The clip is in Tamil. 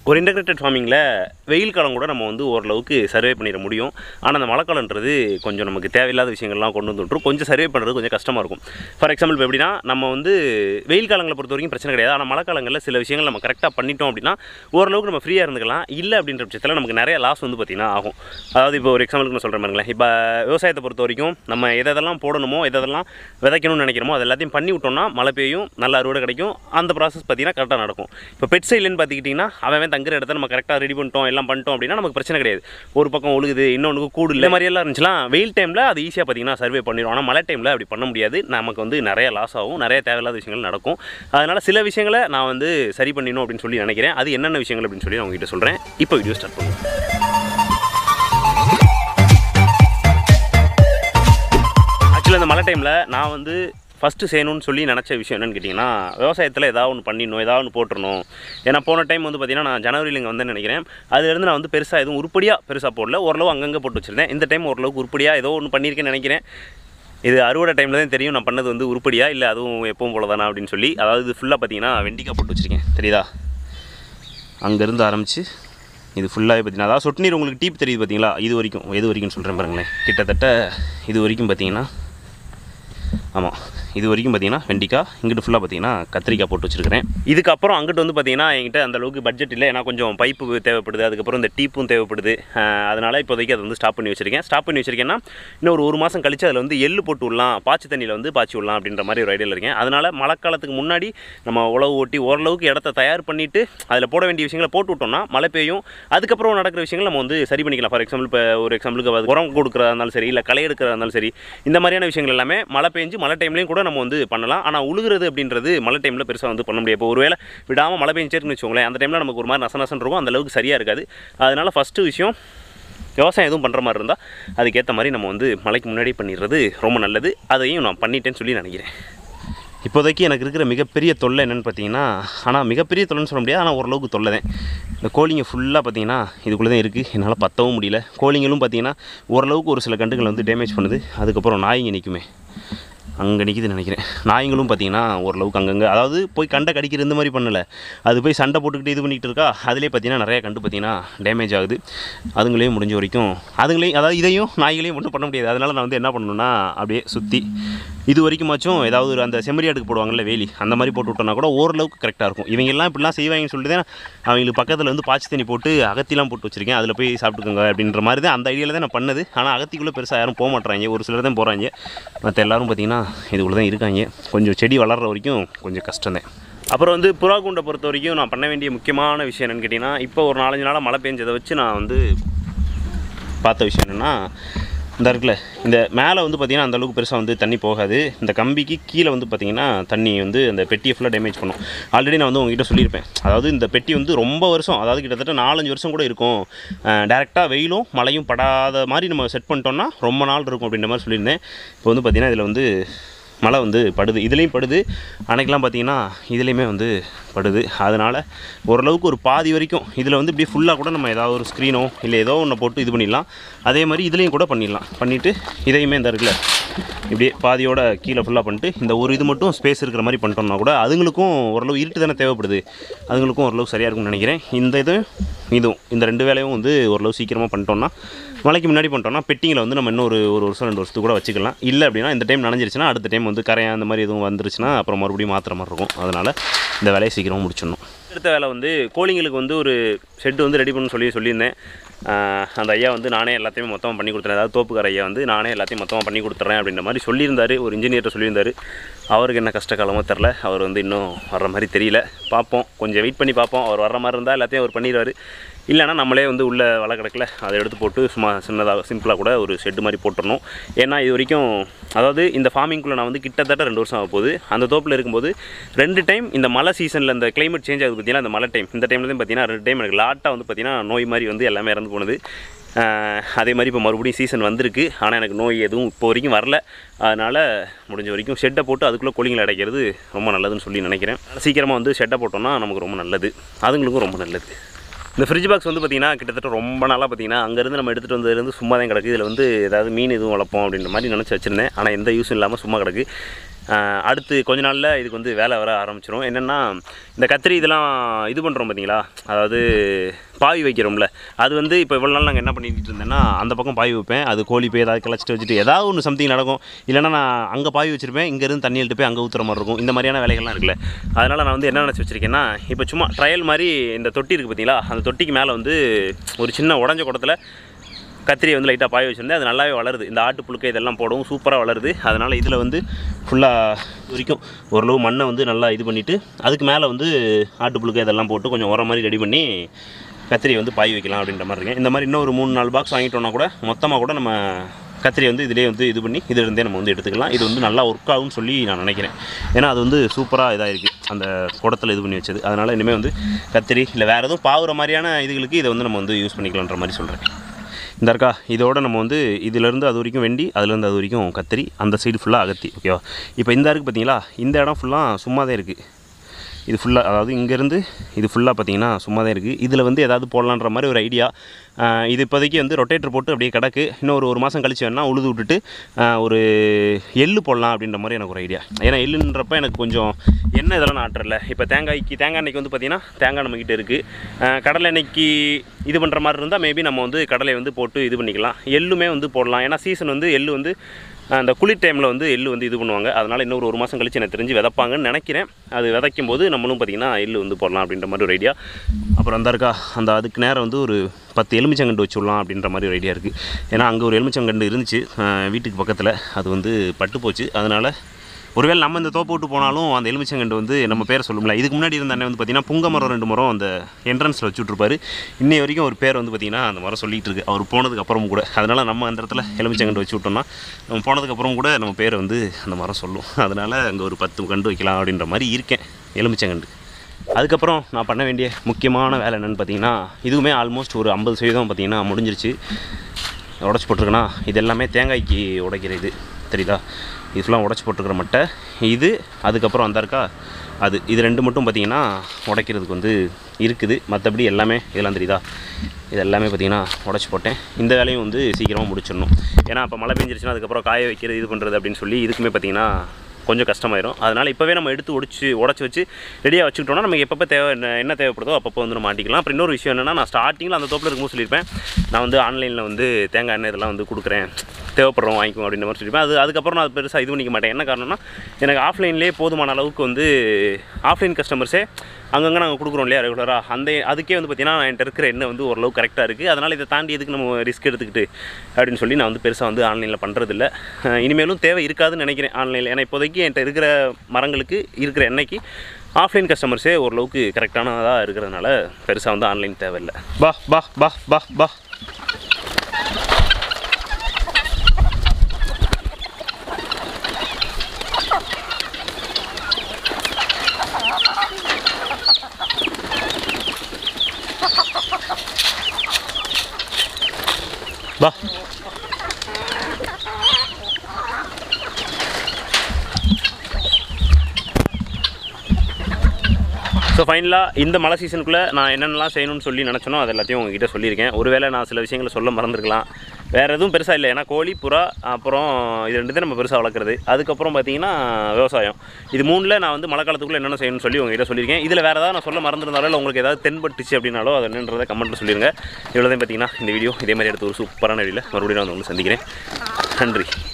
ஒரு இன்டகிரேட்டட் ஃபார்மிங்கில் வெயில் காலம் கூட நம்ம வந்து ஓரளவுக்கு சர்வே பண்ணிட முடியும் ஆனால் அந்த மழைக்காலன்றது கொஞ்சம் நமக்கு தேவையில்லாத விஷயங்கள்லாம் கொண்டு வந்து விட்டுரும் கொஞ்சம் சர்வே பண்ணுறது கொஞ்சம் கஷ்டமாக இருக்கும் ஃபார் எக்ஸாம்பிள் இப்போ எப்படின்னா நம்ம வந்து வெயில் காலங்களை பொறுத்த வரைக்கும் பிரச்சனை கிடையாது ஆனால் மழைக்காலங்களில் சில விஷயங்கள் நம்ம கரெக்டாக பண்ணிட்டோம் அப்படின்னா ஓரளவுக்கு நம்ம ஃப்ரீயாக இருந்துக்கலாம் இல்லை அப்படின்ற பட்சத்தில் நமக்கு நிறைய லாஸ் வந்து பார்த்திங்கன்னா ஆகும் அதாவது இப்போ ஒரு எக்ஸாம்பிளுக்கு நான் சொல்கிறேன் பாருங்களேன் இப்போ விவசாயத்தை பொறுத்த வரைக்கும் நம்ம எதெல்லாம் போடணுமோ எதெல்லாம் விதைக்கணும்னு நினைக்கிறோமோ அது எல்லாத்தையும் பண்ணி விட்டோம்னா மழை பெய்யும் நல்ல அறுவடை கிடைக்கும் அந்த ப்ராசஸ் பார்த்திங்கன்னா கரெக்டாக நடக்கும் இப்போ பெட் சைட்லன்னு பார்த்துக்கிட்டிங்கன்னா அவன் அவன் தங்குற இடத்த நம்ம கரெக்டாக ரெடி பண்ணிட்டோம் எல்லாம் பண்ணிட்டோம் அப்படின்னா நமக்கு பிரச்சனை கிடையாது ஒரு பக்கம் ஒழுகுது இன்னொன்று கூடு இல்லை மாதிரி எல்லாம் இருந்துச்சுன்னா வெயில் டைமில் அது ஈஸியாக பார்த்தீங்கன்னா சர்வே பண்ணிடும் ஆனால் மழை டைமில் அப்படி பண்ண முடியாது நமக்கு வந்து நிறைய லாஸ் ஆகும் நிறைய தேவையில்லாத விஷயங்கள் நடக்கும் அதனால் சில விஷயங்களை நான் வந்து சரி பண்ணிடணும் அப்படின்னு சொல்லி நினைக்கிறேன் அது என்னென்ன விஷயங்கள் அப்படின்னு சொல்லி நான் உங்ககிட்ட சொல்கிறேன் இப்போ வீடியோ ஸ்டார்ட் பண்ணுவோம் ஆக்சுவலாக இந்த மழை டைமில் நான் வந்து ஃபஸ்ட்டு செய்யணும்னு சொல்லி நினச்ச விஷயம் என்னென்னு கேட்டிங்கன்னா விவசாயத்தில் ஏதாவது ஒன்று பண்ணிடணும் ஏதாவது ஒன்று போட்டுறணும் ஏன்னா போன டைம் வந்து பார்த்திங்கன்னா நான் ஜனவரியில் இங்கே வந்தேன்னு நினைக்கிறேன் அதுலேருந்து நான் வந்து பெருசாக எதுவும் உருப்படியாக பெருசாக போடல ஓரளவு அங்கங்கே போட்டு வச்சுருந்தேன் இந்த டைம் ஓரளவுக்கு உருப்படியாக ஏதோ ஒன்று பண்ணியிருக்கேன்னு நினைக்கிறேன் இது அறுவடை டைமில் தான் தெரியும் நான் பண்ணது வந்து உருப்படியா இல்லை அதுவும் எப்பவும் போல தானா அப்படின்னு சொல்லி அதாவது இது ஃபுல்லாக பார்த்தீங்கன்னா வெண்டிக்காய் போட்டு வச்சுருக்கேன் தெரியுதா அங்கேருந்து ஆரம்பித்து இது ஃபுல்லாகவே பார்த்தீங்கன்னா அதாவது சொட்டு நீர் உங்களுக்கு டீப் தெரியுது பார்த்தீங்களா இது வரைக்கும் எது வரைக்கும் சொல்கிறேன் பாருங்களேன் கிட்டத்தட்ட இது வரைக்கும் பார்த்தீங்கன்னா ஆமாம் இது வரைக்கும் பார்த்தீங்கன்னா வெண்டிக்காய் இங்கிட்டு ஃபுல்லாக பார்த்தீங்கன்னா கத்திரிக்காய் போட்டு வச்சுருக்கிறேன் இதுக்கப்புறம் அங்கிட்டு வந்து பார்த்தீங்கன்னா என்கிட்ட அந்த அளவுக்கு பட்ஜெட் இல்லை ஏன்னா கொஞ்சம் பைப்பு தேவைப்படுது அதுக்கப்புறம் இந்த டீப்பும் தேவைப்படுது அஹ் அதனால் இப்போதைக்கு அதை வந்து ஸ்டாப் பண்ணி வச்சுருக்கேன் ஸ்டாப் பண்ணி வச்சுருக்கேன்னா இன்னும் ஒரு ஒரு மாதம் கழிச்சு அதில் வந்து எள்ளு போட்டு விடலாம் பாய்ச்சி தண்ணியில் வந்து பாய்ச்சி விடலாம் அப்படின்ற மாதிரி ஒரு ஐடியாவில் இருக்கேன் அதனால் மழைக்காலத்துக்கு முன்னாடி நம்ம உழவு ஓட்டி ஓரளவுக்கு இடத்த தயார் பண்ணிவிட்டு அதில் போட வேண்டிய விஷயங்களை போட்டு விட்டோம்னா மழை பெய்யும் அதுக்கப்புறம் நடக்கிற விஷயங்கள் நம்ம வந்து சரி பண்ணிக்கலாம் ஃபார் எக்ஸாம்பிள் இப்போ ஒரு எக்ஸாம்பிளுக்கு அது உரம் கொடுக்குறதா இருந்தாலும் சரி இல்லை களை எடுக்கிறதா இருந்தாலும் சரி இந்த மாதிரியான விஷயங்கள் எல்லாமே மழை பெஞ்சு மழை டைம்லையும் கூட நம்ம வந்து பண்ணலாம் ஆனால் உழுகுறது அப்படின்றது மழை டைமில் பெருசாக வந்து பண்ண முடியாது இப்போ ஒருவேளை விடாமல் மழை பெஞ்சிருக்குன்னு வச்சுக்கோங்களேன் அந்த டைமில் நமக்கு ஒரு மாதிரி நச நசன் இருக்கும் அந்த அளவுக்கு சரியாக இருக்காது அதனால் ஃபஸ்ட்டு விஷயம் விவசாயம் எதுவும் பண்ணுற மாதிரி இருந்தால் அதுக்கேற்ற மாதிரி நம்ம வந்து மழைக்கு முன்னாடி பண்ணிடுறது ரொம்ப நல்லது அதையும் நான் பண்ணிட்டேன்னு சொல்லி நினைக்கிறேன் இப்போதைக்கு எனக்கு இருக்கிற மிகப்பெரிய தொல்லை என்னென்னு பார்த்தீங்கன்னா ஆனால் மிகப்பெரிய தொல்லைன்னு சொல்ல முடியாது ஆனால் ஓரளவுக்கு தொல்லை தான் இந்த கோழிங்க ஃபுல்லாக பார்த்தீங்கன்னா இதுக்குள்ளே தான் இருக்குது என்னால் பத்தவும் முடியல கோழிங்களும் பார்த்தீங்கன்னா ஓரளவுக்கு ஒரு சில கண்டுகள் வந்து டேமேஜ் பண்ணுது அதுக்கப்புறம் நாய்ங்க நிற்குமே அங்கே நிற்கிதுன்னு நினைக்கிறேன் நாய்ங்களும் பார்த்தீங்கன்னா ஓரளவுக்கு அங்கங்கே அதாவது போய் கண்டை கடிக்கிற இந்த மாதிரி பண்ணலை அது போய் சண்டை போட்டுக்கிட்டு இது பண்ணிக்கிட்டு இருக்கா அதிலே பார்த்தீங்கன்னா நிறைய கண்டு பார்த்தீங்கன்னா டேமேஜ் ஆகுது அதுங்களையும் முடிஞ்ச வரைக்கும் அதுங்களையும் அதாவது இதையும் நாய்களையும் ஒன்றும் பண்ண முடியாது அதனால் நான் வந்து என்ன பண்ணணும்னா அப்படியே சுற்றி இது வரைக்குமாச்சும் ஏதாவது ஒரு அந்த செம்மறியாடுக்கு போடுவாங்கல்ல வேலி அந்த மாதிரி போட்டு விட்டோம்னா கூட ஓரளவுக்கு கரெக்டாக இருக்கும் இவங்க எல்லாம் இப்படிலாம் செய்வாங்கன்னு சொல்லிட்டு தான் அவங்களுக்கு பக்கத்தில் வந்து பாய்ச்சி தண்ணி போட்டு அகத்திலாம் போட்டு வச்சிருக்கேன் அதில் போய் சாப்பிட்டுக்கோங்க அப்படின்ற மாதிரி தான் அந்த ஐடியாவில் தான் நான் பண்ணது ஆனால் அகத்திக்குள்ளே பெருசாக யாரும் போக மாட்றாங்க ஒரு சிலர் தான் போகிறாங்க மற்ற எல்லாரும் பார்த்தீங்கன்னா இதுக்குள்ளே தான் இருக்காங்க கொஞ்சம் செடி வளர்கிற வரைக்கும் கொஞ்சம் கஷ்டம்தான் அப்புறம் வந்து புறா கூண்டை பொறுத்த வரைக்கும் நான் பண்ண வேண்டிய முக்கியமான விஷயம் என்னென்னு கேட்டிங்கன்னா இப்போ ஒரு நாலஞ்சு நாளாக மழை பெஞ்சதை வச்சு நான் வந்து பார்த்த விஷயம் என்னென்னா இந்த இருக்குல்ல இந்த மேலே வந்து பார்த்திங்கன்னா அந்த அளவுக்கு பெருசாக வந்து தண்ணி போகாது இந்த கம்பிக்கு கீழே வந்து பார்த்திங்கன்னா தண்ணி வந்து அந்த பெட்டியை ஃபுல்லாக டேமேஜ் பண்ணும் ஆல்ரெடி நான் வந்து உங்ககிட்ட சொல்லியிருப்பேன் அதாவது இந்த பெட்டி வந்து ரொம்ப வருஷம் அதாவது கிட்டத்தட்ட நாலஞ்சு வருஷம் கூட இருக்கும் டேரெக்டாக வெயிலும் மழையும் படாத மாதிரி நம்ம செட் பண்ணிட்டோம்னா ரொம்ப நாள் இருக்கும் அப்படின்ற மாதிரி சொல்லியிருந்தேன் இப்போ வந்து பார்த்திங்கன்னா இதில் வந்து மழை வந்து படுது இதுலேயும் படுது அன்னைக்கெலாம் பார்த்தீங்கன்னா இதுலேயுமே வந்து படுது அதனால் ஓரளவுக்கு ஒரு பாதி வரைக்கும் இதில் வந்து இப்படி ஃபுல்லாக கூட நம்ம ஏதாவது ஒரு ஸ்க்ரீனோ இல்லை ஏதோ ஒன்று போட்டு இது பண்ணிடலாம் அதே மாதிரி இதுலேயும் கூட பண்ணிடலாம் பண்ணிவிட்டு இதையுமே இந்த இருக்குல்ல இப்படியே பாதியோட கீழே ஃபுல்லாக பண்ணிட்டு இந்த ஒரு இது மட்டும் ஸ்பேஸ் இருக்கிற மாதிரி பண்ணிட்டோம்னா கூட அதுங்களுக்கும் ஓரளவு இருட்டு தானே தேவைப்படுது அதுங்களுக்கும் ஓரளவு சரியாக இருக்கும்னு நினைக்கிறேன் இந்த இதுவும் இதுவும் இந்த ரெண்டு வேலையும் வந்து ஓரளவு சீக்கிரமாக பண்ணிட்டோம்னா மழைக்கு முன்னாடி பண்ணிட்டோம்னா பெட்டிங்கில் வந்து நம்ம இன்னும் ஒரு ஒரு வருஷம் ரெண்டு வருஷத்துக்கு கூட வச்சுக்கலாம் இல்லை அப்படின்னா இந்த டைம் நனைஞ்சிருச்சுன்னா அடுத்த டைம் வந்து கரையான் அந்த மாதிரி எதுவும் வந்துருச்சுன்னா அப்புறம் மறுபடியும் மாற்றுற மாதிரி இருக்கும் அதனால் இந்த வேலையை சீக்கிரமாக முடிச்சிடணும் அடுத்த வேலை வந்து கோழிங்களுக்கு வந்து ஒரு ஷெட்டு வந்து ரெடி பண்ண சொல்லி சொல்லியிருந்தேன் ஆஹ் அந்த ஐயா வந்து நானே எல்லாத்தையுமே மொத்தமாக பண்ணி கொடுத்துறேன் அதாவது தோப்புக்கார ஐயா வந்து நானே எல்லாத்தையும் மொத்தமாக பண்ணி கொடுத்துட்றேன் அப்படின்ற மாதிரி சொல்லியிருந்தார் ஒரு இன்ஜினியர்கிட்ட சொல்லியிருந்தார் அவருக்கு என்ன கஷ்ட காலமோ தெரில அவர் வந்து இன்னும் வர்ற மாதிரி தெரியல பார்ப்போம் கொஞ்சம் வெயிட் பண்ணி பார்ப்போம் அவர் வர்ற மாதிரி இருந்தால் எல்லாத்தையும் அவர் பண்ணிடுவார் இல்லைனா நம்மளே வந்து உள்ள வலை கிடக்கல அதை எடுத்து போட்டு சும்மா சின்னதாக சிம்பிளாக கூட ஒரு ஷெட்டு மாதிரி போட்டுடணும் ஏன்னா இது வரைக்கும் அதாவது இந்த ஃபார்மிங்குள்ளே நான் வந்து கிட்டத்தட்ட ரெண்டு வருஷம் ஆக போகுது அந்த தோப்பில் இருக்கும்போது ரெண்டு டைம் இந்த மழை சீசனில் இந்த கிளைமேட் சேஞ்ச் ஆகுது பார்த்தீங்கன்னா இந்த மழை டைம் இந்த டைம்ல தான் பார்த்தீங்கன்னா ரெண்டு டைம் எனக்கு லாட்டாக வந்து பார்த்தீங்கன்னா நோய் மாதிரி வந்து எல்லாமே இறந்து போனது ஆஹ் அதே மாதிரி இப்போ மறுபடியும் சீசன் வந்திருக்கு ஆனால் எனக்கு நோய் எதுவும் இப்போ வரைக்கும் வரல அதனால் முடிஞ்ச வரைக்கும் ஷெட்டை போட்டு அதுக்குள்ளே கோழிங்களை அடைக்கிறது ரொம்ப நல்லதுன்னு சொல்லி நினைக்கிறேன் சீக்கிரமாக வந்து ஷெட்டை போட்டோம்னா நமக்கு ரொம்ப நல்லது அதுங்களுக்கும் ரொம்ப நல்லது இந்த ஃப்ரிட்ஜ் பாக்ஸ் வந்து பார்த்திங்கன்னா கிட்டத்தட்ட ரொம்ப நாளாக பார்த்தீங்கன்னா அங்கேருந்து நம்ம எடுத்துகிட்டு வந்ததுலேருந்து சும்மா தான் கிடக்கு இதில் வந்து ஏதாவது மீன் எதுவும் வளர்ப்போம் அப்படின்ற மாதிரி நினச்சி வச்சுருந்தேன் ஆனால் எந்த யூஸும் இல்லாமல் சும்மா கிடக்கு ஆஹ் அடுத்து கொஞ்ச நாளில் இதுக்கு வந்து வேலை வர ஆரம்பிச்சிரும் என்னென்னா இந்த கத்திரி இதெல்லாம் இது பண்ணுறோம் பார்த்தீங்களா அதாவது பாவி வைக்கிறோம்ல அது வந்து இப்போ இவ்வளோ நாள் நாங்கள் என்ன பண்ணிட்டு இருந்தேன்னா அந்த பக்கம் பாய் வைப்பேன் அது கோழி போய் ஏதாவது கிளச்சிட்டு வச்சுட்டு ஏதாவது ஒன்று சம்திங் நடக்கும் இல்லைன்னா நான் அங்கே பாய் வச்சிருப்பேன் இங்கேருந்து தண்ணி எடுத்து போய் அங்கே ஊற்றுற மாதிரி இருக்கும் இந்த மாதிரியான வேலைகள்லாம் இருக்குல்ல அதனால் நான் வந்து என்ன நினச்சி வச்சிருக்கேன்னா இப்போ சும்மா ட்ரையல் மாதிரி இந்த தொட்டி இருக்குது பார்த்தீங்களா அந்த தொட்டிக்கு மேலே வந்து ஒரு சின்ன உடஞ்ச குடத்துல கத்திரியை வந்து லைட்டாக பாய வச்சுருந்தேன் அது நல்லாவே வளருது இந்த ஆட்டு புழுக்கை இதெல்லாம் போடவும் சூப்பராக வளருது அதனால் இதில் வந்து ஃபுல்லாக வரைக்கும் ஓரளவு மண்ணை வந்து நல்லா இது பண்ணிவிட்டு அதுக்கு மேலே வந்து ஆட்டு புழுக்கை இதெல்லாம் போட்டு கொஞ்சம் உரம் மாதிரி ரெடி பண்ணி கத்திரியை வந்து பாய் வைக்கலாம் அப்படின்ற மாதிரி இருக்கேன் இந்த மாதிரி இன்னும் ஒரு மூணு நாலு பாக்ஸ் வாங்கிட்டோம்னா கூட மொத்தமாக கூட நம்ம கத்திரியை வந்து இதிலே வந்து இது பண்ணி இதிலிருந்தே நம்ம வந்து எடுத்துக்கலாம் இது வந்து நல்லா ஒர்க் ஆகும்னு சொல்லி நான் நினைக்கிறேன் ஏன்னா அது வந்து சூப்பராக இதாக இருக்குது அந்த குடத்தில் இது பண்ணி வச்சது அதனால் இனிமேல் வந்து கத்திரி இல்லை வேறு எதுவும் பாவுற மாதிரியான இதுகளுக்கு இதை வந்து நம்ம வந்து யூஸ் பண்ணிக்கலான்ற மாதிரி சொல்கிறேன் இந்த இருக்கா இதோட நம்ம வந்து இதிலேருந்து அது வரைக்கும் வெண்டி அதுலேருந்து அது வரைக்கும் கத்திரி அந்த சைடு ஃபுல்லாக அகத்தி ஓகேவா இப்போ இந்த இருக்குது பார்த்தீங்களா இந்த இடம் ஃபுல்லாக சும்மா தான் இருக்குது இது ஃபுல்லாக அதாவது இங்கேருந்து இது ஃபுல்லாக பார்த்தீங்கன்னா சும்மா தான் இருக்குது இதில் வந்து ஏதாவது போடலான்ற மாதிரி ஒரு ஐடியா இது இப்போதைக்கு வந்து ரொட்டேட்டர் போட்டு அப்படியே கிடக்கு இன்னும் ஒரு ஒரு மாதம் கழிச்சு வேணால் உழுது விட்டுட்டு ஆஹ், ஒரு எள்ளு போடலாம் அப்படின்ற மாதிரி எனக்கு ஒரு ஐடியா ஏன்னா எள்ளுன்றப்ப எனக்கு கொஞ்சம் எண்ணெய் இதெல்லாம் நாட்டுறல இப்போ தேங்காய்க்கு தேங்காய் எண்ணெய்க்கு வந்து பார்த்திங்கன்னா தேங்காய் நம்மக்கிட்ட இருக்குது கடலை எண்ணெய்க்கு இது பண்ணுற மாதிரி இருந்தால் மேபி நம்ம வந்து கடலை வந்து போட்டு இது பண்ணிக்கலாம் எள்ளுமே வந்து போடலாம் ஏன்னா சீசன் வந்து எள்ளு வந்து அந்த குளிர் டைமில் வந்து எள்ளு வந்து இது பண்ணுவாங்க அதனால் இன்னொரு ஒரு மாதம் கழிச்சு எனக்கு தெரிஞ்சு விதைப்பாங்கன்னு நினைக்கிறேன் அது விதைக்கும் போது நம்மளும் பார்த்திங்கன்னா எள்ளு வந்து போடலாம் அப்படின்ற மாதிரி ஒரு ஐடியா அப்புறம் அந்த இருக்கா அந்த அதுக்கு நேரம் வந்து ஒரு பத்து எலுமிச்சங்கண்டு வச்சு விடலாம் அப்படின்ற மாதிரி ஒரு ஐடியா இருக்குது ஏன்னா அங்கே ஒரு எலுமிச்சங்கண்டு இருந்துச்சு அஹ் வீட்டுக்கு பக்கத்தில் அது வந்து பட்டு போச்சு அதனால் ஒருவேளை நம்ம இந்த தோப்பு விட்டு போனாலும் அந்த எலுமிச்சங்கண்டு வந்து நம்ம பேரை சொல்லும்ல இதுக்கு முன்னாடி இருந்த அண்ணன் வந்து பார்த்திங்கன்னா புங்க மரம் ரெண்டு மரம் அந்த என்ட்ரன்ஸில் வச்சுட்ருப்பாரு இன்னை வரைக்கும் ஒரு பேர் வந்து பார்த்திங்கன்னா அந்த மரம் சொல்லிகிட்டு இருக்கு அவர் போனதுக்கு அப்புறம் கூட அதனால் நம்ம அந்த இடத்துல எலுமிச்சங்கண்டு வச்சு விட்டோம்னா நம்ம போனதுக்கு அப்புறம் கூட நம்ம பேரை வந்து அந்த மரம் சொல்லும் அதனால் அங்கே ஒரு பத்து கண்டு வைக்கலாம் அப்படின்ற மாதிரி இருக்கேன் எலுமிச்சங்கண்டு அதுக்கப்புறம் நான் பண்ண வேண்டிய முக்கியமான வேலை என்னென்னு பார்த்தீங்கன்னா இதுவுமே ஆல்மோஸ்ட் ஒரு ஐம்பது சதவீதம் பார்த்தீங்கன்னா முடிஞ்சிருச்சு உடச்சி போட்டிருக்கேன்னா இது எல்லாமே தேங்காய்க்கு உடைக்கிற இது தெரியுதா இது ஃபுல்லாக உடச்சி போட்டிருக்கிற மட்டை இது அதுக்கப்புறம் அந்த இருக்கா அது இது ரெண்டு மட்டும் பார்த்தீங்கன்னா உடைக்கிறதுக்கு வந்து இருக்குது மற்றபடி எல்லாமே இதெல்லாம் தெரியுதா இது எல்லாமே பார்த்தீங்கன்னா உடச்சி போட்டேன் இந்த வேலையும் வந்து சீக்கிரமாக முடிச்சிடணும் ஏன்னா இப்போ மழை பெஞ்சிருச்சுன்னா அதுக்கப்புறம் காய வைக்கிறது இது பண்ணுறது அப்படின்னு சொல்லி இதுக்குமே பார்த்தீங்கன்னா கொஞ்சம் கஷ்டமாயிரும் அதனால் இப்போவே நம்ம எடுத்து உடச்சி உடச்சி வச்சு ரெடியாக வச்சுக்கிட்டோம்னா நமக்கு எப்பப்போ தேவை என்ன என்ன தேவைப்படுதோ அப்பப்போ வந்து நம்ம மாட்டிக்கலாம் அப்புறம் இன்னொரு விஷயம் என்னென்னா நான் ஸ்டார்டிங்கில் அந்த தோப்பில் இருக்கும்போது சொல்லியிருப்பேன் நான் வந்து ஆன்லைனில் வந்து தேங்காய் எண்ணெய் இதெல்லாம் வந்து கொடுக்குறேன் தேவைப்படுறோம் வாங்கிக்கோங்க அப்படின்ற மாதிரி சொல்லியிருப்பேன் அது அதுக்கப்புறம் நான் பெருசாக இது பண்ணிக்க மாட்டேன் என்ன காரணம்னா எனக்கு ஆஃப்லைன்லேயே போதுமான அளவுக்கு வந்து ஆஃப்லைன் கஸ்டமர்ஸே அங்கங்கே நாங்கள் கொடுக்குறோம் இல்லையா ரெகுலராக அந்த அதுக்கே வந்து பார்த்தீங்கன்னா என்கிட்ட இருக்கிற எண்ணெய் வந்து ஓரளவு கரெக்டாக இருக்குது அதனால் இதை தாண்டி எதுக்கு நம்ம ரிஸ்க் எடுத்துக்கிட்டு அப்படின்னு சொல்லி நான் வந்து பெருசாக வந்து ஆன்லைனில் பண்ணுறதில்ல இனிமேலும் தேவை இருக்காதுன்னு நினைக்கிறேன் ஆன்லைனில் ஏன்னா இப்போதைக்கு என்கிட்ட இருக்கிற மரங்களுக்கு இருக்கிற எண்ணெய்க்கு ஆஃப்லைன் கஸ்டமர்ஸே ஓரளவுக்கு கரெக்டானதாக இருக்கிறதுனால பெருசாக வந்து ஆன்லைன் தேவையில்லை பா பா பா பா பா வா ஸோ ஃபைனலாக இந்த மழை சீசனுக்குள்ளே நான் என்னென்னலாம் செய்யணும்னு சொல்லி நினச்சனோ அது எல்லாத்தையும் உங்ககிட்ட சொல்லியிருக்கேன் ஒருவேளை நான் சில விஷயங்களை சொல்ல மறந்துருக்கலாம் வேறு எதுவும் பெருசாக இல்லை ஏன்னா கோழி புறா அப்புறம் இது ரெண்டு தான் நம்ம பெருசாக வளர்க்குறது அதுக்கப்புறம் பார்த்தீங்கன்னா விவசாயம் இது மூணில் நான் வந்து மழை காலத்துக்குள்ளே என்னென்ன செய்யணும்னு சொல்லி உங்ககிட்ட சொல்லியிருக்கேன் இதில் வேறு ஏதாவது நான் சொல்ல மறந்துருந்தாலோ இல்லை உங்களுக்கு ஏதாவது தென்பட்டுச்சு அப்படின்னாலோ அது என்னன்றதை கமெண்ட்டில் சொல்லிடுங்க இவ்வளோ தான் பார்த்தீங்கன்னா இந்த வீடியோ இதே மாதிரி எடுத்து ஒரு சூப்பரான வீடியோவில் மறுபடியும் நான் வந்து உங்களை சந்திக்கிறேன் நன்றி